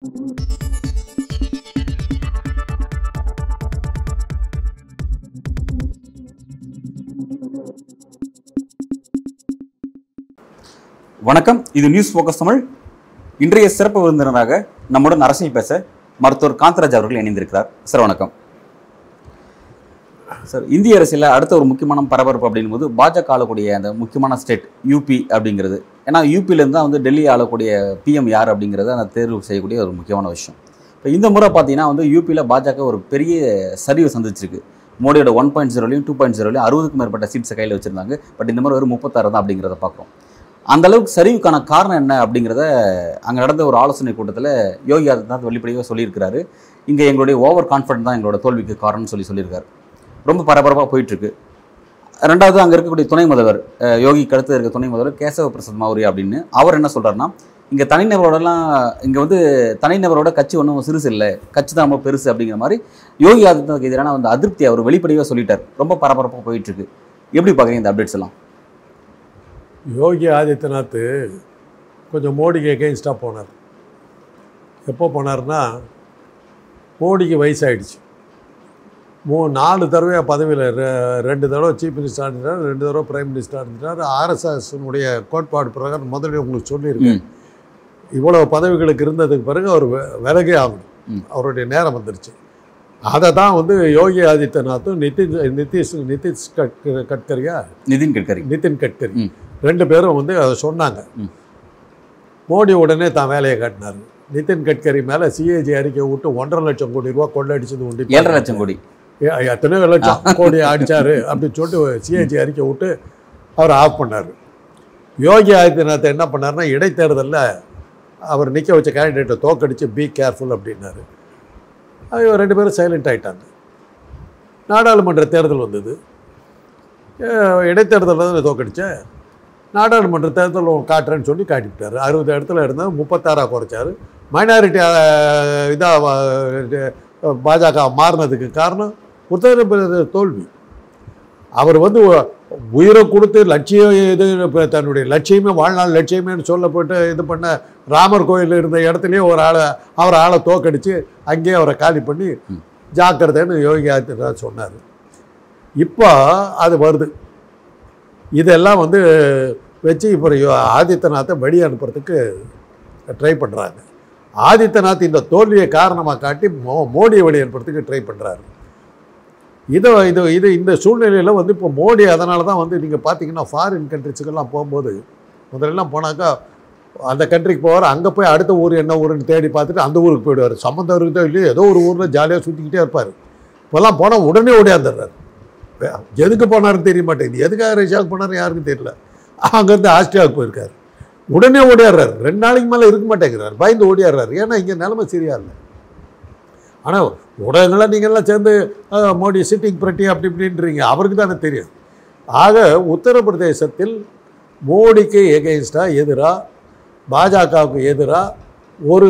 வணக்கம் இது news focus Tamil இன்றைய சிறப்பு விருந்தினராக நம்முடன் அரசியல் பேச மருத்துவர் காந்தராஜ் அவர்கள் இணைந்திருக்கிறார் சார் வணக்கம் சார் இந்திய அரசியலில் அடுத்த ஒரு முக்கியமான பரபரப்பு அப்படிங்கும்போது பாஜக ஆளக்கூடிய அந்த முக்கியமான ஸ்டேட் யூபி அப்படிங்கிறது ஏன்னா யூபியிலேருந்து தான் வந்து டெல்லி ஆளக்கூடிய பிஎம் யார் அப்படிங்கிறத அந்த தேர்வு செய்யக்கூடிய ஒரு முக்கியமான விஷயம் இப்போ இந்த முறை பார்த்தீங்கன்னா வந்து யூபியில் பாஜக ஒரு பெரிய சரிவு சந்திச்சிருக்கு மோடியோட ஒன் பாயிண்ட் ஜீரோலையும் டூ பாயிண்ட் ஜீரோலையும் அறுபதுக்கும் மேற்பட்ட சீட்ஸை கையில் வச்சிருந்தாங்க பட் இந்த முறை ஒரு முப்பத்தாறு தான் அப்படிங்கிறத பார்க்குறோம் அந்த அளவுக்கு சரிவுக்கான காரணம் என்ன அப்படிங்கிறத அங்கே நடந்த ஒரு ஆலோசனை கூட்டத்தில் யோகி ஆதித்யநாத் வெளிப்படையாக சொல்லியிருக்கிறாரு இங்கே எங்களுடைய ஓவர் கான்ஃபிடன்ட் தான் எங்களோட தோல்விக்கு காரணம்னு சொல்லி சொல்லியிருக்காரு ரொம்ப பரபரப்பாக போயிட்டுருக்கு ரெண்டாவது அங்கே இருக்கக்கூடிய துணை முதல்வர் அஹ், யோகிக்கு அடுத்து இருக்க துணை முதல்வர் கேசவ பிரசாத் மௌரிய அப்படின்னு அவர் என்ன சொல்கிறாருன்னா இங்கே தனிநபரோடலாம் இங்கே வந்து தனிநபரோட கட்சி ஒன்றும் சிறுசு இல்லை கட்சி தான் ரொம்ப பெருசு அப்படிங்கிற மாதிரி யோகி ஆதித்யநாத் எதிரான அந்த அதிருப்தி அவர் வெளிப்படையாக சொல்லிட்டார் ரொம்ப பரபரப்பாக போயிட்டுருக்கு எப்படி பார்க்குறீங்க இந்த அப்டேட்ஸ் எல்லாம் யோகி ஆதித்யநாத் கொஞ்சம் மோடிக்கு எகெயின்ஸ்டாக போனார் எப்போ போனார்னா மோடிக்கு வயசாயிடுச்சு மூ நாலு தடவை பதவியில் ரெண்டு தடவை சீஃப் மினிஸ்டர் இருந்துட்டார் ரெண்டு தடவை பிரைம் மினிஸ்டர் இருந்துட்டார் ஆர்எஸ்எஸ்னுடைய கோட்பாடு பிரகாரம் முதல்ல உங்களுக்கு சொல்லியிருக்கேன் ம். இவ்வளவு பதவிகளுக்கு இருந்ததுக்கு பிறகு அவர் வெ- விலகே ஆகணும் ம். அவருடைய நேரம் வந்துருச்சு அதை தான் வந்து யோகி ஆதித்யநாத்தும் நிதின் நிதிஷ் நிதிஷ் கட் கட்கரியா நிதின் கட்கரி நிதின் கட்கரி ம். ரெண்டு பேரும் வந்து அதை சொன்னாங்க ம். மோடி உடனே தான் வேலையை காட்டினார் நிதின் கட்கரி மேலே சிஏஜி அறிக்கை விட்டு ஒன்றரை லட்சம் கோடி ரூபா கொள்ளடிச்சது உண்டு ஏழரை லட்சம் கோடி ஏ- எத்தனையோ லட்சம் கோடி அடிச்சாரு அப்படின்னு சொல்லிட்டு சிஏஜி அறிக்கை விட்டு அவர் ஆஃப் பண்ணார் யோகி ஆதித்யநாத் என்ன பண்ணாருன்னா இடைத்தேர்தலில் அவர் நிற்க வச்ச கேண்டிடேட்டை தோக்கடிச்சு பி கேர்ஃபுல் அப்படின்னாரு அவங்க ரெண்டு பேரும் சைலண்ட் ஆயிட்டாங்க நாடாளுமன்ற தேர்தல் வந்தது அஹ் இடைத்தேர்தலில் தான் தோக்கடிச்சேன் நாடாளுமன்ற தேர்தல் காட்டுறேன்னு சொல்லி காட்டிவிட்டார் அறுபது இடத்துல இருந்தால் முப்பத்தாறாக குறைச்சாரு மைனாரிட்டி இதாக பாஜக மாறினதுக்கு காரணம் உத்தரப்பிரதேச தோல்வி அவர் வந்து உ- உயிரை கொடுத்து லட்சியம் இது இப்ப தன்னுடைய லட்சியமே வாழ்நாள் லட்சியமேன்னு சொல்லப்பட்டு இது பண்ண ராமர் கோயில் இருந்த இடத்துலயே ஒரு ஆளை அவர் ஆளை தோக்கடிச்சு அங்கேயே அவரை காலி பண்ணி ஜாக்கிரதைன்னு யோகி ஆதித்யநாத் சொன்னார் இப்போ அது வருது இதெல்லாம் வந்து வச்சு இப்போ யோ- ஆதித்யநாத்தை வெளியே அனுப்புறதுக்கு ட்ரை பண்ணுறாங்க ஆதித்யநாத் இந்த தோல்வியை காரணமாக காட்டி மோ மோடியை வெளியே அனுப்புறதுக்கு ட்ரை பண்ணுறாரு இதை இது இது இந்த சூழ்நிலையில் வந்து இப்போ மோடி அதனால தான் வந்து நீங்கள் பார்த்தீங்கன்னா ஃபாரின் கண்ட்ரிஸுக்கெல்லாம் போகும்போது முதல்லலாம் போனாக்கா அந்த கண்ட்ரிக்கு போவார் அங்கே போய் அடுத்த ஊர் என்ன ஊருன்னு தேடி பார்த்துட்டு அந்த ஊருக்கு போயிடுவார் சம்மந்தம் இருக்குதோ இல்லையோ ஏதோ ஒரு ஊரில் ஜாலியாக சுற்றிக்கிட்டே இருப்பார் இப்போல்லாம் போனால் உடனே ஓடியாந்துடுறாரு வே- எதுக்கு போனாருன்னு தெரிய மாட்டேங்குது எதுக்காக ரஷ்யாவுக்கு போனார் யாருக்கும் தெரியல அங்கேருந்து ஆஸ்திரியாவுக்கு போயிருக்காரு உடனே ஓடியாடுறாரு ரெண்டு நாளைக்கு மேலே இருக்க மாட்டேங்கிறார் பயந்து ஓடியாடுறாரு ஏன்னா இங்கே நிலைமை சரியா இல்லை ஆனால் ஊடகங்கள்லாம் நீங்கள்லாம் சேர்ந்து அஹ், மோடி சிட்டிங் பிரட்டி அப்படி இப்படின்றீங்க அவருக்கு தானே தெரியும் ஆக உத்தரப்பிரதேசத்தில் மோடிக்கு எகெயின்ஸ்டாக எதிராக பாஜகவுக்கு எதிராக ஒரு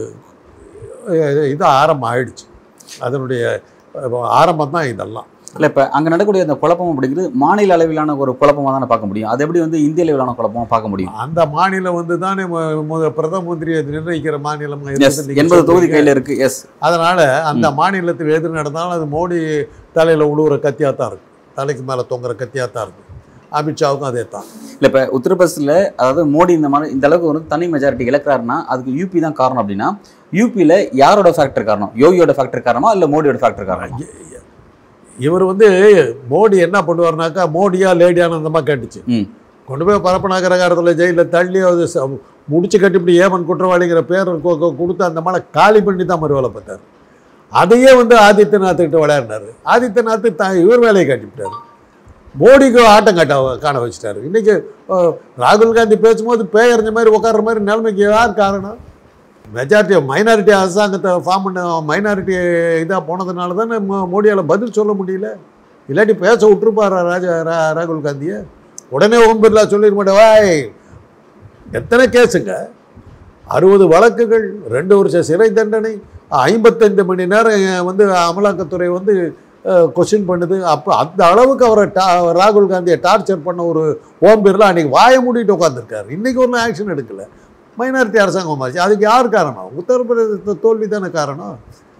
அஹ், இது ஆரம்பம் ஆயிடுச்சு அதனுடைய ஆரம்பம் தான் இதெல்லாம் இல்லை இப்போ அங்கே நடக்கக்கூடிய அந்த குழப்பம் அப்படிங்கிறது மாநில அளவிலான ஒரு குழப்பமாக தானே பார்க்க முடியும் அது எப்படி வந்து இந்திய அளவிலான குழப்பமாக பார்க்க முடியும் அந்த மாநிலம் வந்து தானே மு- மு- பிரதம மந்திரியை நிர்ணயிக்கிற மாநிலம் எஸ் எண்பது தொகுதி கையில் இருக்கு எஸ் அதனால அந்த மாநிலத்தில் எது நடந்தாலும் அது மோடி தலையில் உழுவுற கத்தியாக தான் இருக்கும் தலைக்கு மேலே தொங்குற கத்தியாக தான் இருக்கும் அமித்ஷாவுக்கும் அதே தான் இல்லை இப்போ உத்தரப்பிரதேசில் அதாவது மோடி இந்த மாதிரி இந்த அளவுக்கு வந்து தனி மெஜாரிட்டி இழக்கிறாருன்னா அதுக்கு யூபி தான் காரணம் அப்படின்னா யூபியில் யாரோட ஃபேக்டர் காரணம் யோகியோட ஃபேக்டர் காரணமா இல்லை மோடியோட ஃபேக்டர் காரணமா இவர் வந்து மோடி என்ன பண்ணுவார்னாக்கா மோடியா லேடியான்னு அந்த மாதிரி கேட்டுச்சு ம் கொண்டு போய் பரப்பநாகரகாரத்தில் ஜெயிலில் தள்ளி அது ச- முடிச்சு கட்டி இப்படி ஏமன் குற்றவாளிங்கிற பேர் கொ- கொ- கொடுத்து அந்த மேலே காலி பண்ணி தான் மறு வேலை பார்த்தார் அதையே வந்து ஆதித்யநாத்துக்கிட்ட விளையாடினார் ஆதித்யநாத் த இவர் வேலையை காட்டிவிட்டார் மோடிக்கு ஆட்டம் காட்ட காண வச்சுட்டாரு இன்றைக்கி ராகுல் காந்தி பேசும்போது பேயறிஞ்ச மாதிரி உட்கார்ற மாதிரி நிலைமைக்கு யார் காரணம் மெஜாரிட்டி மைனாரிட்டி அரசாங்கத்தை ஃபார்ம் பண்ண மைனாரிட்டி இதாக போனதுனால தானே மோ- மோடியால் பதில் சொல்ல முடியல இல்லாட்டி பேச விட்டுருப்பாரா ராஜா ரா- ராகுல் காந்தியை உடனே ஓம் பிர்லா சொல்லிருக்க மாட்டேன் வாய் எத்தனை கேஸுங்க அறுபது வழக்குகள் ரெண்டு வருஷம் சிறை தண்டனை ஐம்பத்தைந்து மணி நேரம் வந்து அமலாக்கத்துறை வந்து கொஸ்டின் பண்ணுது அப்போ அந்த அளவுக்கு அவரை டா ராகுல் காந்தியை டார்ச்சர் பண்ண ஒரு ஓம் பிர்லா அன்றைக்கி வாயை மூடிட்டு உட்காந்துருக்காரு இன்றைக்கி ஒன்றும் ஆக்ஷன் எடுக்கல மைனாரிட்டி அரசாங்கம் மாறிச்சு அதுக்கு யார் காரணம் உத்தரப்பிரதேச தோல்வி தானே காரணம்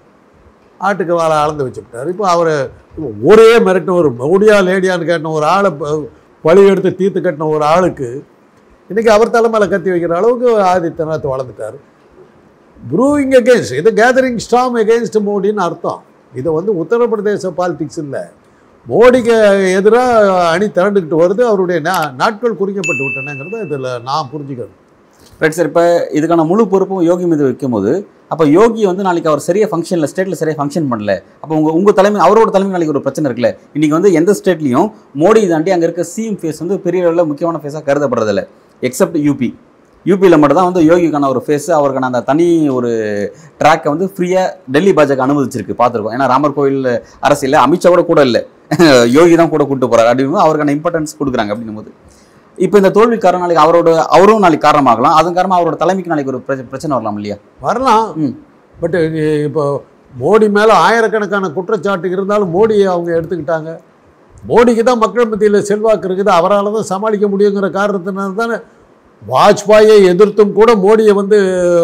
ஆட்டுக்கு வாழை அளந்து வச்சுட்டார் இப்போ அவர் ஒரே மிரட்டின ஒரு மோடியா லேடியான்னு கேட்டின ஒரு ஆளை ப- பழி எடுத்து தீர்த்து கட்டின ஒரு ஆளுக்கு இன்றைக்கி அவர் தலைமையில் கத்தி வைக்கிற அளவுக்கு ஆதித்யநாத் வளர்ந்துட்டார் ப்ரூவிங் அகேன்ஸ்ட் இது கேதரிங் ஸ்ட்ராங் அகேன்ஸ்ட் மோடின்னு அர்த்தம் இது வந்து உத்தரப்பிரதேச பாலிடிக்ஸ் இல்லை மோடிக்கு எதிராக அணி திரண்டுக்கிட்டு வருது அவருடைய நா- நாட்கள் குறிக்கப்பட்டு விட்டனங்கிறத இதில் நான் புரிஞ்சுக்கிறேன் ரைட் சார் இப்போ இதுக்கான முழு பொறுப்பும் யோகி மீது வைக்கும்போது அப்போ யோகி வந்து நாளைக்கு அவர் சரியாக ஃபங்க்ஷனில் ஸ்டேட்டில் சரியாக ஃபங்க்ஷன் பண்ணல அப்போ உங்கள் உங்கள் தலைமை அவரோட தலைமை நாளைக்கு ஒரு பிரச்சனை இருக்குல்ல இன்றைக்கி வந்து எந்த ஸ்டேட்லையும் மோடி தாண்டி அங்கே இருக்க சிஎம் ஃபேஸ் வந்து பெரிய அளவில் முக்கியமான ஃபேஸாக கருதப்படுறதில்ல எக்ஸப்ட் யூபி யூபியில் மட்டும் தான் வந்து யோகிக்கான ஒரு ஃபேஸ் அவருக்கான அந்த தனி ஒரு ட்ராக்கை வந்து ஃப்ரீயாக டெல்லி பாஜக அனுமதிச்சிருக்கு பார்த்துருக்கோம் ஏன்னா ராமர் கோயில் அரசியலில் அமித்ஷா கூட கூட இல்லை யோகி தான் கூட கூட்டு போகிறார் அப்படின்னு அவருக்கான இம்பார்ட்டன்ஸ் கொடுக்குறாங்க அப்படின்னும் போது இப்போ இந்த தோல்வி காரணம் நாளைக்கு அவரோட அவரும் நாளைக்கு காரணமாகலாம் அதன் காரணமாக அவரோட தலைமைக்கு நாளைக்கு ஒரு பிரச்ச- பிரச்சனை வரலாம் இல்லையா வரலாம் ம். பட் இப்போ மோடி மேலே ஆயிரக்கணக்கான குற்றச்சாட்டு இருந்தாலும் மோடியை அவங்க எடுத்துக்கிட்டாங்க மோடிக்கு தான் மக்கள் மத்தியில் செல்வாக்கு இருக்குது அவரால் தான் சமாளிக்க முடியுங்கிற காரணத்தினால தானே வாஜ்பாயை எதிர்த்தும் கூட மோடியை வந்து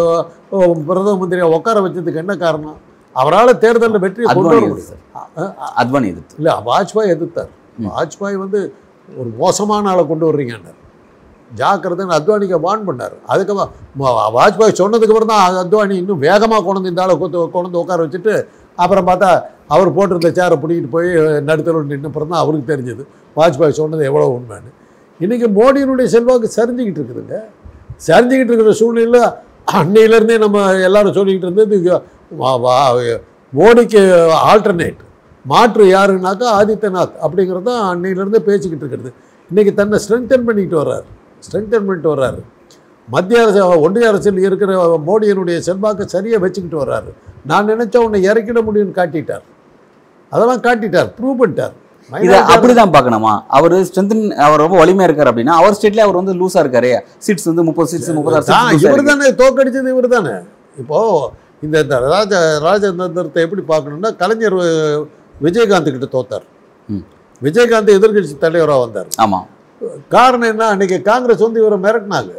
அஹ், பிரதம மந்திரியை உட்கார வச்சதுக்கு என்ன காரணம் அவரால் தேர்தலில் வெற்றி கொண்டு அத்வானி வர எதிர்த்து முடியும் சார் அத்வானி எதிர்த்து இல்லை வாஜ்பாய் எதிர்த்தார் ம். வாஜ்பாய் வந்து ஒரு மோசமான ஆளை கொண்டு வர்றீங்கன்னார் ஜாக்கிரதைன்னு அத்வானிக்கு வான் பண்ணார் அதுக்கப்புறம் வா- வாஜ்பாய் சொன்னதுக்கு அப்புறம் தான் அத்வானி இன்னும் வேகமாக கொண்டு வந்து இந்த ஆளை கொத்து கொண்டு வந்து உட்கார வச்சுட்டு அப்புறம் பார்த்தா அவர் போட்டிருந்த சேரை பிடிக்கிட்டு போய் நடுத்தர நின்ன அப்புறம் தான் அவருக்கு தெரிஞ்சது வாஜ்பாய் சொன்னது எவ்வளோ உண்மைன்னு இன்றைக்கி மோடியினுடைய செல்வாக்கு சரிஞ்சிக்கிட்டு இருக்குதுங்க சரிஞ்சிக்கிட்டு இருக்கிற சூழ்நிலையில் அன்னையிலேருந்தே நம்ம எல்லாரும் சொல்லிக்கிட்டு இருந்தது இது வா- வா- மோடிக்கு ஆல்டர்னேட் மாற்று யாருன்னாக்கா ஆதித்யநாத் அப்படிங்கிறது தான் அன்னையிலேருந்தே பேசிக்கிட்டு இருக்கிறது இன்றைக்கி தன்னை ஸ்ட்ரென்தன் பண்ணிக்கிட்டு வர்றாரு ஸ்ட்ரென்தன் பண்ணிட்டு வர்றாரு மத்திய அரசு ஒன்றிய அரசில் இருக்கிற மோடியினுடைய செல்வாக்கை சரியாக வச்சுக்கிட்டு வர்றாரு நான் நினைச்சா உன்னை இறக்கிட முடியும்னு காட்டிட்டார் அதெல்லாம் காட்டிட்டார் ப்ரூவ் பண்ணிட்டார் இதை அப்படிதான் பார்க்கணுமா அவர் ஸ்ட்ரென்தன் அவர் ரொம்ப வலிமையா இருக்காரு அப்படின்னா அவர் ஸ்டேட்ல அவர் வந்து லூசா இருக்காரு சீட்ஸ் வந்து முப்பது சீட்ஸ் முப்பதாறு இவர் சீட்ஸ் தானே தோக்கடிச்சது இவர் தானே இப்போ இந்த இந்த ராஜ ராஜதந்திரத்தை எப்படி பார்க்கணும்னா கலைஞர் அஹ், விஜயகாந்த் கிட்ட தோத்தார் ம். விஜயகாந்த் எதிர்க்கட்சி தலைவராக வந்தார் ஆமா காரணம் என்ன அன்னைக்கு காங்கிரஸ் வந்து இவரை மிரட்டினாங்க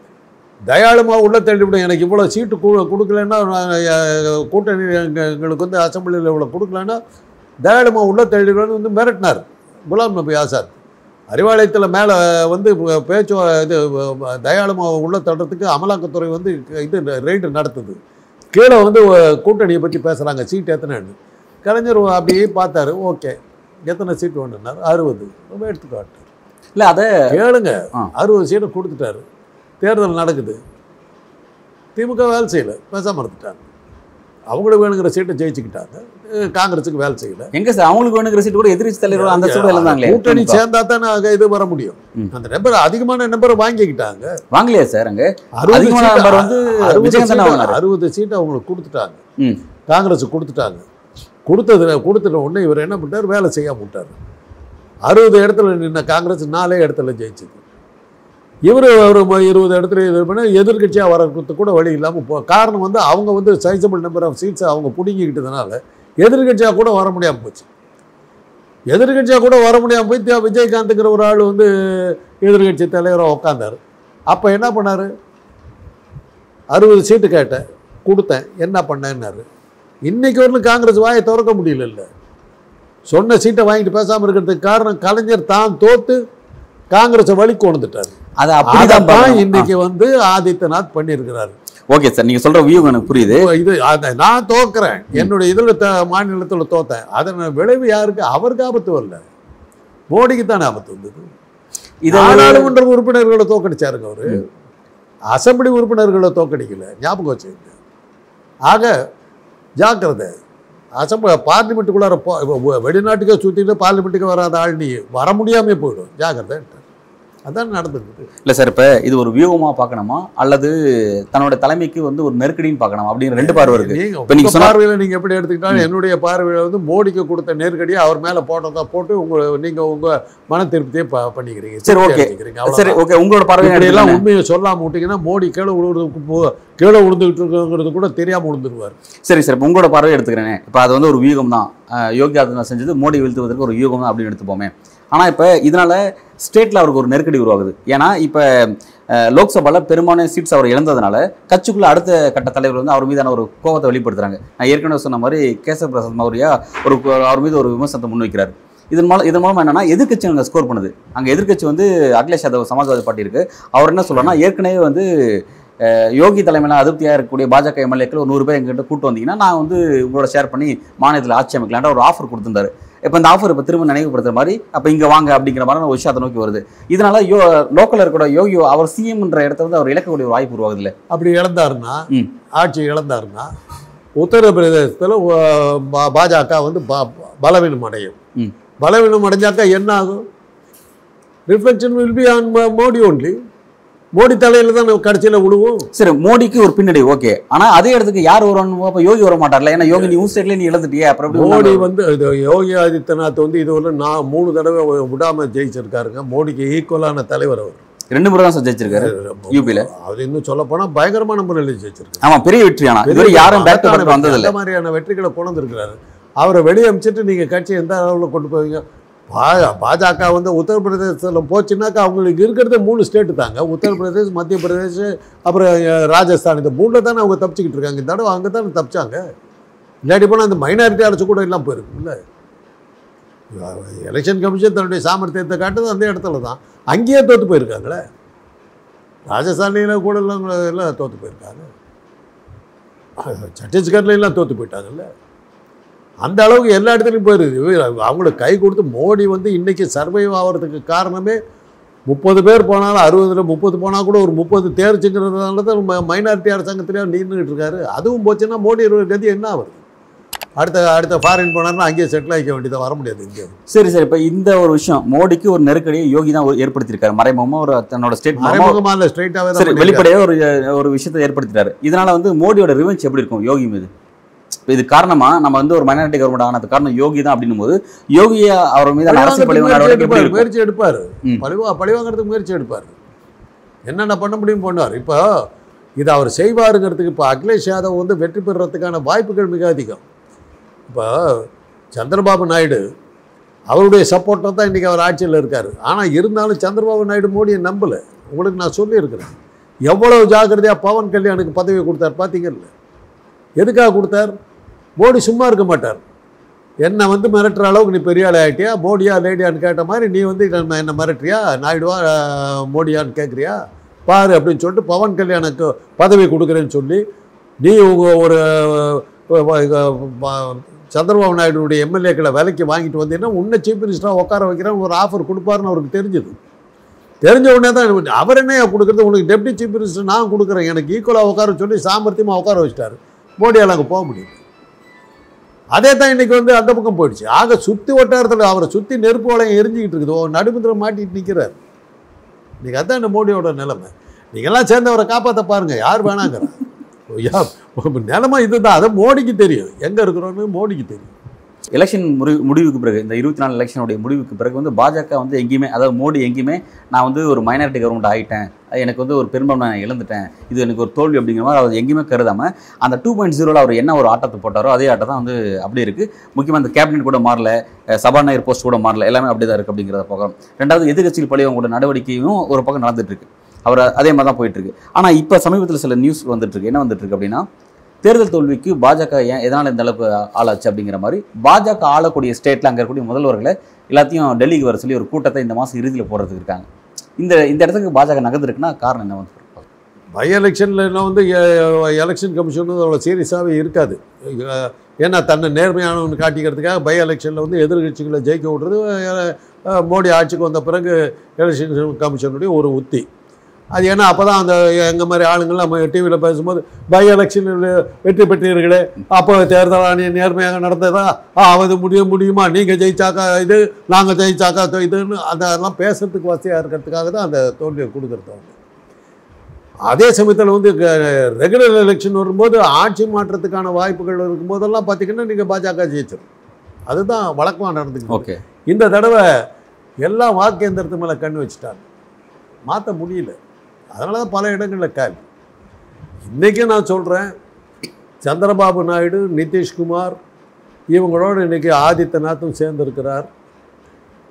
தயாளமாக உள்ள தள்ளிவிடும் எனக்கு இவ்வளோ சீட்டு கு- கொடுக்கலன்னா நான், அஹ், கூட்டணி எங்க- எங்களுக்கு வந்து அசம்பிளியில் இவ்வளோ கொடுக்கலன்னா தயாளமாக உள்ள தள்ளிவிடுன்னு வந்து மிரட்டினார் குலாம் நபி ஆசாத் அறிவாலயத்தில் மேலே வந்து பேச்சு இது தயாளமாக உள்ள தள்ளுறதுக்கு அமலாக்கத்துறை வந்து இது ரெய்டு நடத்துது கீழே வந்து கூட்டணியை பற்றி பேசுகிறாங்க சீட் எத்தனைன்னு கலைஞர் அப்படியே பார்த்தாரு ஓகே எத்தனை சீட் வேணுன்னார் அறுபது ரொம்ப எடுத்துக்காட்டு இல்ல அத கேளுங்க ஆ. அறுபது சீட்டு கொடுத்துட்டாரு தேர்தல் நடக்குது திமுக வேலை செய்யல பேசாம இருந்துட்டாங்க அவங்களுக்கு வேணுங்கிற சீட்டை ஜெயிச்சுக்கிட்டாங்க அஹ் காங்கிரஸுக்கு வேலை செய்யல எங்க சார் அவங்களுக்கு வேணுங்கிற சீட் கூட எதிர்த்து தலைவர் அந்த சூழல் இருந்தாங்களே கூட்டணி சேர்ந்தா தானே அங்க இது வர முடியும் ம். அந்த நம்பர் அதிகமான நம்பரை வாங்கிக்கிட்டாங்க வாங்கலையா சார் அங்க அறுபது அதிகமான சீட்டு- நம்பர் வந்து அறுபது விஜயகாந்த் தானே சீட்டு- வாங்கினாரு. அறுபது சீட்டு அவங்களுக்கு கொடுத்துட்டாங்க ம் காங்கிரஸ் கொடுத்துட்டாங்க கொடுத்ததுல கொடுத்துட்ட உடனே இவர் என்ன பண்ணிட்டார் வேலை செய்யாம விட்டார் அறுபது இடத்துல நின்ன காங்கிரஸ் நாலே இடத்துல ஜெயிச்சது இவர் ஒரு ம- இருபது இடத்துல இது பண்ண எதிர்கட்சியாக வரதுக்கு கூட வழி இல்லாமல் போ காரணம் வந்து அவங்க வந்து சைசபிள் நம்பர் ஆஃப் சீட்ஸ் அவங்க பிடுங்கிக்கிட்டதுனால எதிர்கட்சியாக கூட வர முடியாமல் போச்சு எதிர்கட்சியாக கூட வர முடியாமல் போய் தி- விஜயகாந்துங்கிற ஒரு ஆள் வந்து எதிர்கட்சி தலைவராக உட்காந்தார் அப்போ என்ன பண்ணார் அறுபது சீட்டு கேட்டேன் கொடுத்தேன் என்ன பண்ணேன்னாரு இன்னைக்கு வரலும் காங்கிரஸ் வாயை திறக்க முடியல சொன்ன சீட்டை வாங்கிட்டு பேசாமல் இருக்கிறதுக்கு காரணம் கலைஞர் தான் தோத்து காங்கிரஸை வழி கொண்டுட்டார் அது அப்படிதான் அதைத்தான் பார்க்கணும். இன்னைக்கு வந்து ஆதித்யநாத் பண்ணியிருக்கிறாரு ஓகே சார் நீங்க சொல்ற வியூ எனக்கு புரியுது இது அதை நான் தோக்குறேன் என்னுடைய இதில் த மாநிலத்தில் தோத்தேன் அதன் விளைவு யாருக்கு அவருக்கு ஆபத்து வரல மோடிக்கு தானே ஆபத்து வந்தது இதை ஒரு- நாடாளுமன்ற உறுப்பினர்களை தோக்கடிச்சாருங்க அவரு அசம்பிளி உறுப்பினர்களை தோக்கடிக்கல ஞாபகம் வச்சுக்கங்க ஆக ஜாக்கிரதை அசம்பிளி பார்லிமெண்ட்டுக்குள்ளார போ வெ- வெளிநாட்டுக்கே சுற்றிட்டு பார்லிமெண்ட்டுக்கு வராத ஆள் நீ வர முடியாமே போயிடும் ஜாக்கிரதை அதான் நடந்துருக்கு இல்ல சார் இப்ப இது ஒரு வியூகமா பார்க்கணுமா அல்லது தன்னோட தலைமைக்கு வந்து ஒரு நெருக்கடின்னு பார்க்கணுமா அப்படின்னு ரெண்டு பார்வை இருக்கு நீங்க இப்ப நீங்க உங்க சொன்ன- பார்வையில நீங்க எப்படி எடுத்துக்கிட்டாலும் என்னுடைய பார்வையில வந்து மோடிக்கு கொடுத்த நெருக்கடியை அவர் மேல போட்டதா போட்டு உங்க நீங்க உங்க மன திருப்தியை ப- பண்ணிக்கிறீங்க சரி, திருப்தி okay. அடைஞ்சுக்கிறீங்க. சரி அவ்வளவுதான். ஓகே உங்களோட பார்வை இப்படி எல்லாம் எடுத்துக்கோங்க. உண்மையை சொல்லாம விட்டீங்கன்னா மோடி கீழே விழுறதுக்கு போ- கீழே விழுந்துகிட்டு இருக்குங்கிறது கூட தெரியாம விழுந்துருவார் சரி சார் இப்ப உங்களோட பார்வை எடுத்துக்கிறேன் இப்போ அது வந்து ஒரு வியூகம் தான் அஹ் யோகி ஆதித்யநாத் செஞ்சது மோடி வீழ்த்துவதற்கு ஒரு வியூகம் தான் அப்படின்னு எடுத்துப்போமே ஆனா இப்ப இதனால ஸ்டேட்ல அவருக்கு ஒரு நெருக்கடி உருவாகுது ஏன்னா இப்ப அஹ், லோக்சபால பெரும்பாலான சீட்ஸ் அவர் இழந்ததுனால கட்சிக்குள்ள அடுத்த கட்ட தலைவர் வந்து அவர் மீதான ஒரு கோபத்தை வெளிப்படுத்துறாங்க நான் ஏற்கனவே சொன்ன மாதிரி கேசவ பிரசாத் மௌரியா ஒரு அவர் மீது ஒரு விமர்சனத்தை முன்வைக்கிறார் இதன் மூலம் இதன் மூலம் என்னன்னா எதிர்க்கட்சி அங்கே ஸ்கோர் பண்ணுது அங்கே எதிர்க்கட்சி வந்து அகிலேஷ் யாதவ் சமாஜ்வாதி பார்ட்டி இருக்கு அவர் என்ன சொல்றாருன்னா ஏற்கனவே வந்து அஹ், யோகி தலைமையில் அதிருப்தியாக இருக்கக்கூடிய பாஜக எம்எல்ஏக்கள் ஒரு நூறு பேர் எங்கிட்ட கூட்டு வந்தீங்கன்னா நான் வந்து உங்களோட ஷேர் பண்ணி மாநிலத்தில் ஆட்சி அமைக்கலான்ற ஒரு ஆஃபர் கொடுத்திருந்தாரு இப்போ இந்த ஆஃபர் இப்போ திரும்ப நினைவுபடுத்துற மாதிரி அப்போ இங்கே வாங்க அப்படிங்கிற மாதிரி ஒரு விஷயத்தை நோக்கி வருது இதனால யோ லோக்கலில் இருக்கிற யோகி அவர் சிஎம்ன்ற இடத்த வந்து அவர் இழக்கக்கூடிய ஒரு வாய்ப்பு உருவாகுது இல்லை அப்படி இழந்தாருன்னா ம். ஆட்சி இழந்தாருன்னா உத்தரப்பிரதேசத்தில் பாஜக வந்து ப- பலவீனம் அடையும் ம். பலவீனம் அடைஞ்சாக்கா என்ன ஆகும் reflection will be on Modi only Modi தலையில தான் கடைசியில் விழுவும் சரி மோடிக்கு ஒரு பின்னடை ஓகே ஆனா அதே இடத்துக்கு யார் வரணும் அப்போ யோகி வர மாட்டார்ல ஏன்னா யோகி நீ உன் ஸ்டேட்ல நீ இழந்துட்டியே அப்புறம் எப்படி மோடி உன்னால- வந்து இது யோகி ஆதித்யநாத் வந்து இதுவரை நான் மூணு தடவை விடாம ஜெயிச்சிருக்காருங்க மோடிக்கு ஈக்குவலான தலைவர் அவர் ரெண்டு முறை தான் சார் ஜெயிச்சிருக்காரு யூபில அது இன்னும் சொல்ல போனா பயங்கரமான முறையில் ஜெயிச்சிருக்காரு ஆமா பெரிய வெற்றி ஆனா இதுவரை யாரும் பேக் டு பேக் வந்தது அந்த மாதிரியான வெற்றிகளை கொண்டு வந்திருக்கிறாரு அவரை வெளியே அமிச்சிட்டு நீங்க கட்சி எந்த அளவில் கொண்டு போவீங்க பா பாஜக வந்து உத்தரப்பிரதேசத்தில் போச்சுன்னாக்கா அவங்களுக்கு இருக்கிறது மூணு ஸ்டேட்டு தாங்க உத்தரப்பிரதேஷ் மத்திய பிரதேஷ் அப்புறம் அஹ், ராஜஸ்தான் இந்த மூணில் தானே அவங்க தப்பிச்சுக்கிட்டு இருக்காங்க இந்த தடவை அங்கே தானே தப்பிச்சாங்க இல்லாட்டி போனால் அந்த மைனாரிட்டி அரசு கூட எல்லாம் போயிருக்குல்ல எலெக்ஷன் கமிஷன் தன்னுடைய சாமர்த்தியத்தை காட்டுறது அந்த இடத்துல தான் அங்கேயே தோற்று போயிருக்காங்களே ராஜஸ்தானில் கூட எல்லாம் எல்லாம் தோற்று போயிருக்காங்க சத்தீஸ்கர்ல எல்லாம் தோற்று போயிட்டாங்கல்ல அந்த அளவுக்கு எல்லா இடத்துலையும் போயிருது அவங்களுக்கு கை கொடுத்து மோடி வந்து இன்னைக்கு சர்வைவ் ஆகிறதுக்கு காரணமே முப்பது பேர் போனாலும் அறுபதுல முப்பது போனால் கூட ஒரு முப்பது தேர்ச்சிங்கிறதுனால தான் மைனாரிட்டி அரசாங்கத்திலே நின்றுட்டு இருக்காரு அதுவும் போச்சுன்னா மோடி கதி என்ன ஆகுது அடுத்த அடுத்த ஃபாரின் போனார்னா அங்கேயே செட்டில் ஆகிக்க வேண்டியதாக வர முடியாது இங்கே சரி சரி இப்போ இந்த ஒரு விஷயம் மோடிக்கு ஒரு நெருக்கடியை யோகி தான் ஒரு- ஏற்படுத்தியிருக்காரு மறைமுகமா ஒரு தன்னோட ஸ்டேட் மறைமுகமாக இல்லை ஸ்ட்ரைட்டாகவே சரி தான் வெளிப்படையாக ஒரு ஒரு விஷயத்தை ஏற்படுத்திட்டாரு இதனால வந்து மோடியோட ரிவெஞ்ச் எப்படி இருக்கும் யோகி மீது இப்ப இது காரணமா நம்ம வந்து ஒரு மைனாரிட்டி கவர்மெண்ட் ஆனது காரணம் யோகி தான் அப்படின்னும் போது யோகியை அவர் மீது அரசு பழி முயற்சி நடவடிக்கை எப்படி எடுப்பார் இருக்கும் முயற்சி எடுப்பார் ம். பழிவா பழிவாங்கிறதுக்கு முயற்சி எடுப்பார் என்னென்ன பண்ண முடியும் பண்ணுவார் இப்போ இது அவர் செய்வாருங்கிறதுக்கு இப்போ அகிலேஷ் யாதவ் வந்து வெற்றி பெறுறதுக்கான வாய்ப்புகள் மிக அதிகம் இப்போ சந்திரபாபு நாயுடு அவருடைய சப்போர்ட்டில் தான் இன்றைக்கி அவர் ஆட்சியில் இருக்கார் ஆனால் இருந்தாலும் சந்திரபாபு நாயுடு மோடியை நம்பலை உங்களுக்கு நான் சொல்லியிருக்கிறேன் எவ்வளவு ஜாக்கிரதையாக பவன் கல்யாணுக்கு பதவி கொடுத்தார் பார்த்தீங்கல்ல எதுக்காக கொடுத்தார் மோடி சும்மா இருக்க மாட்டார் என்னை வந்து மிரட்டுற அளவுக்கு நீ பெரிய ஆள் ஆகிட்டியா மோடியா லேடியான்னு கேட்ட மாதிரி நீ வந்து என்ன என்ன மிரட்டுறியா நாயுடுவா அஹ், மோடியான்னு கேட்குறியா பாரு அப்படின்னு சொல்லிட்டு பவன் கல்யாணுக்கு பதவி கொடுக்குறேன்னு சொல்லி நீ உங்க ஒரு அஹ், அஹ், அஹ், சந்திரபாபு நாயுடுடைய எம்எல்ஏக்களை விலைக்கு வாங்கிட்டு வந்தீங்கன்னா உன்னை சீஃப் மினிஸ்டராக உட்கார வைக்கிறேன் ஒரு ஆஃபர் கொடுப்பாருன்னு அவருக்கு தெரிஞ்சது தெரிஞ்ச உடனே தான் அவர் என்ன கொடுக்குறது உனக்கு டெப்டி சீஃப் மினிஸ்டர் நான் கொடுக்குறேன் எனக்கு ஈக்குவலாக உட்கார சொல்லி சாமர்த்தியமாக உட்கார வச்சிட்டாரு மோடியால் அங்கே போக முடியும் அதே தான் இன்னைக்கு வந்து அந்த பக்கம் போயிடுச்சு ஆக சுற்றி வட்டாரத்தில் அவரை சுற்றி நெருப்பு வளையம் எரிஞ்சிக்கிட்டு இருக்குது ஓ நடுமத்தில் மாட்டிட்டு நிற்கிறார் இன்னைக்கு அதான் இந்த மோடியோட நிலைமை நீங்கள்லாம் சேர்ந்து அவரை காப்பாற்ற பாருங்க யார் வேணாங்கிறா யா நிலைமை இதுதான் அதை மோடிக்கு தெரியும் எங்கே இருக்கிறோன்னு மோடிக்கு தெரியும் எலெக்ஷன் முடி முடிவுக்கு பிறகு இந்த இருபத்தி நாலு எலெக்ஷனுடைய முடிவுக்கு பிறகு வந்து பாஜக வந்து எங்கேயுமே அதாவது மோடி எங்கேயுமே நான் வந்து ஒரு மைனாரிட்டி கவர்மெண்ட் ஆகிட்டேன் எனக்கு வந்து ஒரு பெரும்பான்மை நான் இழந்துட்டேன் இது எனக்கு ஒரு தோல்வி அப்படிங்கிற மாதிரி அவர் எங்கேயுமே கருதாமல் அந்த டூ பாயிண்ட் ஜீரோவில் அவர் என்ன ஒரு ஆட்டத்தை போட்டாரோ அதே ஆட்டம் தான் வந்து அப்படியே இருக்குது முக்கியமாக இந்த கேபினெட் கூட மாறல அஹ் சபாநாயகர் போஸ்ட் கூட மாறல எல்லாமே அப்படியே தான் இருக்குது அப்படிங்கிறத பார்க்குறோம் ரெண்டாவது எதிர்கட்சிகள் பழியவங்களோட நடவடிக்கையும் ஒரு பக்கம் நடந்துட்டு இருக்கு அவர் அதே மாதிரி தான் போயிட்டு இருக்கு ஆனால் இப்போ சமீபத்தில் சில நியூஸ் வந்துட்டு இருக்கு என்ன வந்துட்டு இருக்கு அப்படின்னா தேர்தல் தோல்விக்கு பாஜக ஏன் எதனால் இந்த அளவுக்கு ஆளாச்சு அப்படிங்கிற மாதிரி பாஜக ஆளக்கூடிய ஸ்டேட்டில் அங்கே இருக்கக்கூடிய முதல்வர்களை எல்லாத்தையும் டெல்லிக்கு வர சொல்லி ஒரு கூட்டத்தை இந்த மாதம் இறுதியில் போடுறதுக்கு இருக்காங்க இந்த இந்த இடத்துக்கு பாஜக நகர்ந்துருக்குன்னா காரணம் என்ன வந்து பை எலெக்ஷனில் என்ன வந்து எலெக்ஷன் கமிஷன் வந்து அவ்வளோ சீரியஸாகவே இருக்காது அஹ் ஏன்னா தன்னை நேர்மையானவன் காட்டிக்கிறதுக்காக பை எலெக்ஷனில் வந்து எதிர்கட்சிகளை ஜெயிக்க விடுறது அஹ், மோடி ஆட்சிக்கு வந்த பிறகு எலெக்ஷன் கமிஷனுடைய ஒரு உத்தி அது ஏன்னா அப்போ தான் அந்த எங்கள் மாதிரி ஆளுங்கள்லாம் நம்ம டிவியில் பேசும்போது பை எலெக்ஷனில் வெற்றி பெற்றீர்களே அப்போ தேர்தல் ஆணையம் நேர்மையாக நடந்ததா ஆ அது முடிய முடியுமா நீங்கள் ஜெயிச்சாக்கா இது நாங்கள் ஜெயிச்சாக்கா இதுன்னு அதெல்லாம் பேசுறதுக்கு வசதியாக இருக்கிறதுக்காக தான் அந்த தோல்வியை கொடுக்குறது அவங்க அதே சமயத்தில் வந்து ரெகுலர் எலெக்ஷன் வரும்போது ஆட்சி மாற்றத்துக்கான வாய்ப்புகள் இருக்கும்போதெல்லாம் பார்த்தீங்கன்னா நீங்கள் பாஜக ஜெயிச்சிடும் அதுதான் வழக்கமாக நடந்துக்கிட்டு ஓகே இந்த தடவை எல்லா வாக்கேந்திரத்து மேலே கண் வச்சுட்டாங்க மாற்ற முடியல அதனால தான் பல இடங்களில் கேள்வி இன்றைக்கும் நான் சொல்கிறேன் சந்திரபாபு நாயுடு நிதிஷ்குமார் இவங்களோட இன்றைக்கி ஆதித்யநாத்தும் சேர்ந்திருக்கிறார்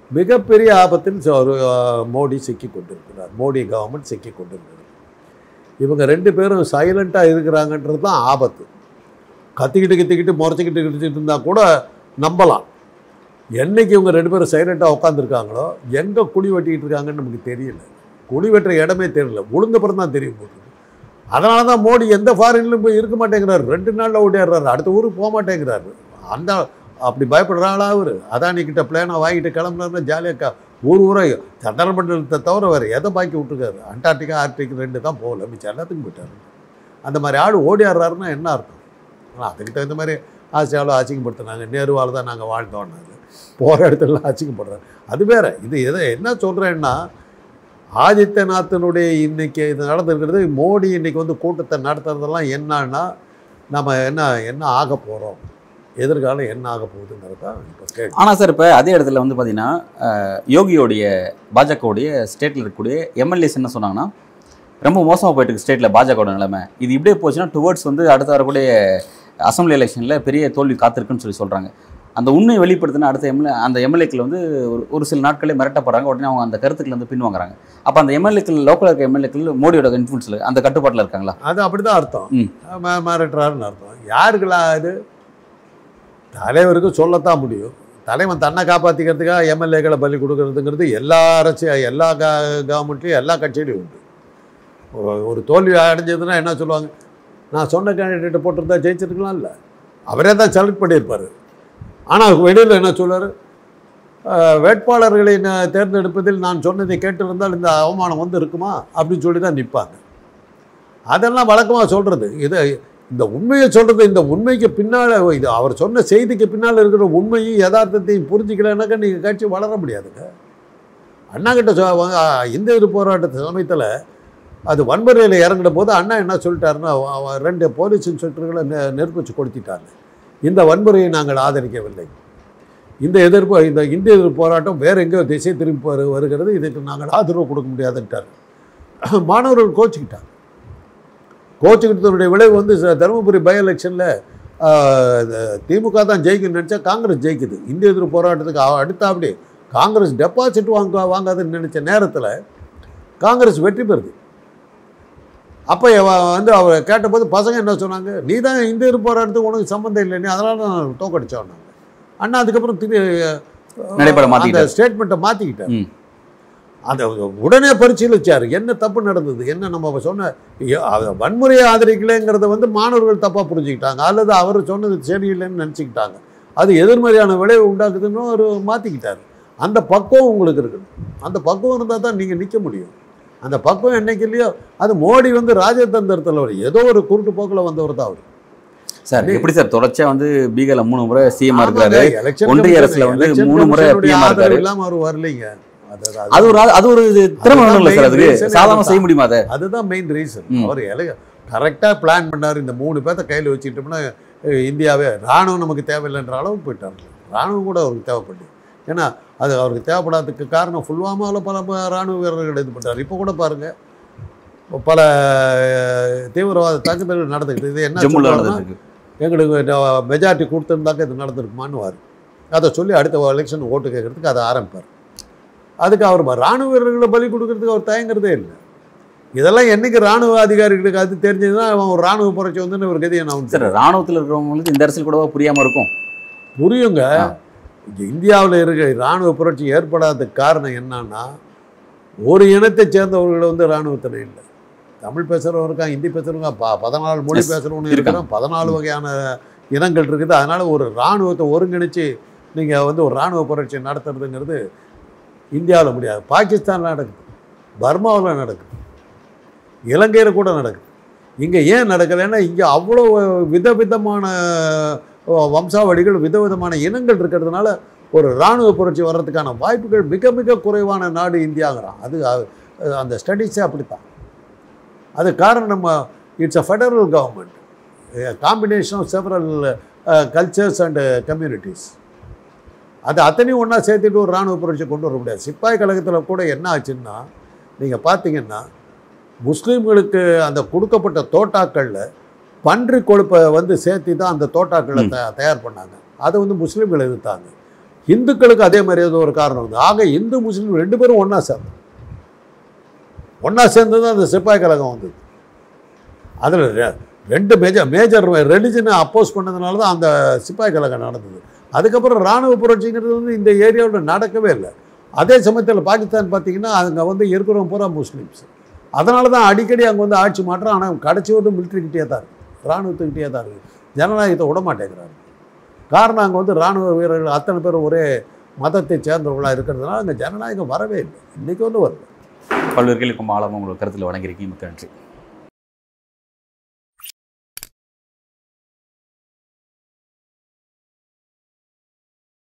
மிகப்பெரிய ஆபத்தில் ச- ஒரு அஹ், மோடி சிக்கி கொண்டிருக்கிறார் மோடி கவர்மெண்ட் சிக்கி கொண்டிருக்கிறது இவங்க ரெண்டு பேரும் சைலண்ட்டாக இருக்கிறாங்கன்றது தான் ஆபத்து கத்திக்கிட்டு கத்திக்கிட்டு முறைச்சிக்கிட்டு கிடிச்சிட்டு இருந்தால் கூட நம்பலாம் என்னைக்கு இவங்க ரெண்டு பேரும் சைலண்ட்டாக உட்காந்துருக்காங்களோ எங்கே குழி வெட்டிக்கிட்டு இருக்காங்கன்னு நமக்கு தெரியல குழி வெட்டுற இடமே தெரியல உளுந்தப்புறம் தான் தெரியும் போகுது அதனால தான் மோடி எந்த ஃபாரின்லையும் போய் இருக்க மாட்டேங்கிறாரு ரெண்டு நாளில் ஓடிடுறாரு அடுத்த ஊருக்கு போக மாட்டேங்கிறாரு அந்த அப்படி பயப்படுற ஆளா அவர் அதானி கிட்ட பிளேனை வாங்கிட்டு கிளம்புனாருன்னா ஜாலியாக ஊர் ஊராக சந்திர மண்டலத்தை தவிர வேறு எதை பாக்கி விட்டுருக்காரு அண்டார்டிகா ஆர்டிக் ரெண்டு தான் போகல மிச்சம் எல்லாத்துக்கும் போயிட்டாரு அந்த மாதிரி ஆள் ஓடியாடுறாருன்னா என்ன அர்த்தம் ஆனால் அதுக்கு தகுந்த மாதிரி ஆசியாவில் அசிங்கப்படுத்தினாங்க நேருவால் தான் நாங்கள் வாழ்ந்தோம்னாங்க போகிற இடத்துல அசிங்கப்படுறாரு அது வேற இது எதை என்ன சொல்கிறேன்னா ஆதித்யநாத்தினுடைய இன்னைக்கு இது நடந்திருக்கிறது மோடி இன்னைக்கு வந்து கூட்டத்தை நடத்துறதெல்லாம் என்னன்னா நம்ம என்ன என்ன ஆக போகிறோம் எதிர்காலம் என்ன ஆக போகுதுங்கிறது தான் இப்போ கேள்வி ஆனால் சார் இப்போ அதே இடத்துல வந்து பார்த்தீங்கன்னா அஹ், யோகியோடைய பாஜகவுடைய ஸ்டேட்டில் இருக்கக்கூடிய எம்எல்ஏஸ் என்ன சொன்னாங்கன்னா ரொம்ப மோசமாக போயிட்டு இருக்கு ஸ்டேட்டில் பாஜகவோட நிலைமை இது இப்படியே போச்சுன்னா டுவர்ட்ஸ் வந்து அடுத்து வரக்கூடிய அசம்பிளி எலெக்ஷனில் பெரிய தோல்வி காத்திருக்குன்னு சொல்லி சொல்கிறாங்க அந்த உண்மையை வெளிப்படுத்தின அடுத்த எம்எல்ஏ அந்த எம்எல்ஏக்கள் வந்து ஒரு ஒரு சில நாட்களே மிரட்டப்படுறாங்க உடனே அவங்க அந்த கருத்துக்கள் வந்து பின்வாங்குறாங்க அப்போ அந்த எம்எல்ஏக்கள் லோக்கல் இருக்க எம்எல்ஏக்கள் மோடியோட இன்ஃப்ளூன்ஸில் அந்த கட்டுப்பாட்டில் இருக்காங்களா அது அப்படி தான் அர்த்தம் ம். ம- மிரட்டுறாருன்னு அர்த்தம் யாருக்குலாம் இது தலைவருக்கு சொல்லத்தான் முடியும் தலைவன் தன்னை காப்பாற்றிக்கிறதுக்காக எம்எல்ஏக்களை பலி கொடுக்கறதுங்கிறது எல்லா அரசியல் எல்லா க கவர்மெண்ட்லேயும் எல்லா கட்சியிலையும் உண்டு ஒரு- ஒரு தோல்வி அடைஞ்சதுன்னா என்ன சொல்லுவாங்க நான் சொன்ன கேண்டிடேட்டை போட்டிருந்தா ஜெயிச்சிருக்கலாம் இல்லை அவரே தான் செலக்ட் பண்ணியிருப்பார் ஆனால் வெளியில் என்ன சொல்வார் வேட்பாளர்களை நான் தேர்ந்தெடுப்பதில் நான் சொன்னதை கேட்டிருந்தால் இந்த அவமானம் வந்து இருக்குமா அப்படின்னு சொல்லி தான் நிற்பாங்க அதெல்லாம் வழக்கமாக சொல்கிறது இதை இந்த உண்மையை சொல்கிறது இந்த உண்மைக்கு பின்னால் இது அவர் சொன்ன செய்திக்கு பின்னால் இருக்கிற உண்மையும் யதார்த்தத்தையும் புரிஞ்சிக்கலனாக்கா நீங்கள் கட்சி வளர முடியாதுங்க அண்ணா கிட்ட சொ- வ- இந்திய எதிர்ப்பு போராட்டத்து சமயத்தில் அது வன்முறையில் இறங்கின போது அண்ணா என்ன சொல்லிட்டாருன்னா அவ- அவ ரெண்டு போலீஸ் இன்ஸ்பெக்டர்களை நெ நெருப்பிச்சு கொடுத்திட்டாங்க இந்த வன்முறையை நாங்கள் ஆதரிக்கவில்லை இந்த எதிர்ப்பு இந்த இந்திய எதிர்ப்பு போராட்டம் வேற எங்கேயோ திசை திரும்பி வரு- வருகிறது இதுக்கு நாங்கள் ஆதரவு கொடுக்க முடியாதுன்ட்டார் மாணவர்கள் கோச்சிக்கிட்டாங்க கோச்சிக்கிட்டதனுடைய விளைவு வந்து ச- தருமபுரி பை எலெக்ஷனில் திமுக தான் ஜெயிக்கும்னு நினச்சா காங்கிரஸ் ஜெயிக்குது இந்திய எதிர்ப்பு போராட்டத்துக்கு அ- அடுத்த அப்படி காங்கிரஸ் டெபாசிட் வாங்க வாங்காதுன்னு நினச்ச நேரத்தில் காங்கிரஸ் வெற்றி பெறுது அப்போ வந்து அவர் கேட்டபோது பசங்க என்ன சொன்னாங்க நீ தான் இந்திய எதிர்ப்பு போராட்டத்துக்கு உனக்கு சம்மந்தம் இல்லை நீ அதனால தான் தோக்கடிச்சோம் நாங்கள் அண்ணா அதுக்கப்புறம் திரு நடைபெற அந்த மாத்திக்கிட்டாரு. ஸ்டேட்மெண்ட்டை மாற்றிக்கிட்டார் ம் அதை உடனே பரிசீலிச்சார் என்ன தப்பு நடந்தது என்ன நம்ம சொன்ன ஐயோ, அத வன்முறையை ஆதரிக்கலைங்கிறத வந்து மாணவர்கள் தப்பாக புரிஞ்சுக்கிட்டாங்க அல்லது அவர் சொன்னது சரியில்லைன்னு நினச்சிக்கிட்டாங்க அது எதிர்மறையான விளைவு உண்டாக்குதுன்னு ஒரு மாற்றிக்கிட்டார் அந்த பக்குவம் உங்களுக்கு இருக்குது அந்த பக்குவம் இருந்தால் தான் நீங்கள் நிற்க முடியும் அந்த பக்குவம் என்னைக்கு இல்லையோ அது மோடி வந்து ராஜதந்திரத்தில் ஒரு ஏதோ ஒரு குருட்டு போக்கில் வந்தவர் தான் அவர் சார் எப்படி சார் தொடர்ச்சியா வந்து பீகார்ல மூணு முறை சிஎம் இருக்காரு ஆமாங்க, election ஒன்றிய commission- அரசுல வந்து election மூணு முறை commission-உடைய PM -ஆ ஆதரவு இருக்காரு. இல்லாம அவர் வரலைங்க அது- அது- அது ஒரு அது ஒரு திறமை அதுதான் வேணும்ல சார் main அதுக்கு reason சாதாரண அதுதான். செய்ய முடியுமா அதை அதுதான் மெயின் ரீசன் ம். அவர் எலைய கரெக்டாக பிளான் பண்ணார் இந்த மூணு பேர்த்த கையில் வச்சுக்கிட்டோம்னா அஹ், இந்தியாவே ராணுவம் நமக்கு தேவையில்லைன்ற அளவுக்கு போயிட்டாங்க ராணுவம் கூட அவருக்கு தேவைப்பட்டு ஏன்னா அது அவருக்கு தேவைப்படாததுக்கு காரணம் புல்வாமாவில் பல ப- ராணுவ வீரர்கள் இது பண்ணார் இப்போ கூட பாருங்க பல அஹ், தீவிரவாத தாக்குதல்கள் நடந்துக்கிட்டு இது என்ன ஜம்முல சொல்றாருன்னா, நடந்துட்டு இருக்கு எங்களுக்கு மெஜாரிட்டி கொடுத்துருந்தாக்க இது நடந்திருக்குமான்னு வாரு அதை சொல்லி அடுத்த எலெக்ஷன் ஓட்டு கேட்கறதுக்கு அதை ஆரம்பிப்பார் அதுக்கு அவர் ப- ராணுவ வீரர்களை பலி கொடுக்கறதுக்கு அவர் தயங்குறதே இல்லை இதெல்லாம் என்னைக்கு ராணுவ அதிகாரிகளுக்கு அது தெரிஞ்சதுன்னா அவன் ஒரு ராணுவ புரட்சி வந்து ஒரு கதையை நான் சார் ராணுவத்தில் இருக்கிறவங்களுக்கு இந்த அரசியல் கூட புரியாம இருக்கும் புரியுங்க ஆ. இங்க இந்தியாவில் இருக்க ராணுவ புரட்சி ஏற்படாததுக்கு காரணம் என்னன்னா ஒரு இனத்தை சேர்ந்தவர்கள் வந்து ராணுவத்தில் இல்லை தமிழ் பேசுகிறவங்க இருக்கான் ஹிந்தி பேசுகிறவங்க ப பதினாலு மொழி Yes, பேசுகிறவங்க இருக்காங்க. இருக்கிறான் பதினாலு வகையான இனங்கள் இருக்குது அதனால் ஒரு இராணுவத்தை ஒருங்கிணைச்சு நீங்கள் வந்து ஒரு இராணுவ புரட்சி நடத்துறதுங்கிறது இந்தியாவில் முடியாது பாகிஸ்தானில் நடக்குது பர்மாவில் நடக்குது இலங்கையில் கூட நடக்குது இங்கே ஏன் நடக்கலைன்னா இங்கே அவ்வளோ விதவிதமான அஹ், வம்சாவளிகள் விதவிதமான இனங்கள் இருக்கிறதுனால ஒரு இராணுவ புரட்சி வர்றதுக்கான வாய்ப்புகள் மிக மிக குறைவான நாடு இந்தியாங்கிறான் அது அஹ், அந்த ஸ்டடீஸே அப்படித்தான் அது காரணம் நம்ம it's a federal government combination of several cultures and communities அது அத்தனையும் ஒன்றா சேர்த்துட்டு ஒரு இராணுவ புரட்சி கொண்டு வர முடியாது சிப்பாய் கழகத்தில் கூட என்ன ஆச்சுன்னா நீங்கள் பார்த்தீங்கன்னா முஸ்லீம்களுக்கு அந்த கொடுக்கப்பட்ட தோட்டாக்களில் பன்றி கொழுப்பை வந்து சேர்த்து தான் அந்த தோட்டாக்களை த தயார் பண்ணாங்க அதை வந்து முஸ்லீம்கள் எதிர்த்தாங்க இந்துக்களுக்கு அதே மாதிரி ஏதோ ஒரு காரணம் வந்து ஆக இந்து முஸ்லீம் ரெண்டு பேரும் ஒன்றா சேர்ந்தோம் ஒன்றா சேர்ந்து தான் அந்த சிப்பாய் கழகம் வந்தது அதில் ரெண்டு மேஜர் மேஜர் ரெலிஜனை அப்போஸ் பண்ணதுனால தான் அந்த சிப்பாய் கழகம் நடந்தது அதுக்கப்புறம் இராணுவ புரட்சிங்கிறது வந்து இந்த ஏரியாவில் நடக்கவே இல்லை அதே சமயத்தில் பாகிஸ்தான் பார்த்தீங்கன்னா அங்கே வந்து இருக்கிறவங்க பூரா முஸ்லீம்ஸ் அதனால தான் அடிக்கடி அங்கே வந்து ஆட்சி மாற்றம் ஆனால் கடைசி வந்து மிலிட்ரிக்கிட்டே தான் இருக்குது இராணுவத்துக்கிட்டே தான் இருக்குது ஜனநாயகத்தை விட மாட்டேங்கிறாங்க காரணம் அங்கே வந்து இராணுவ வீரர்கள் அத்தனை பேர் ஒரே மதத்தை சேர்ந்தவர்களாக இருக்கிறதுனால அங்கே ஜனநாயகம் வரவே இல்லை இன்றைக்கி வந்து வரல பல்வேறு கேள்விக்கும் ஆழமாக உங்களுக்கு கருத்தில் வழங்கியிருக்கீங்க மிக்க நன்றி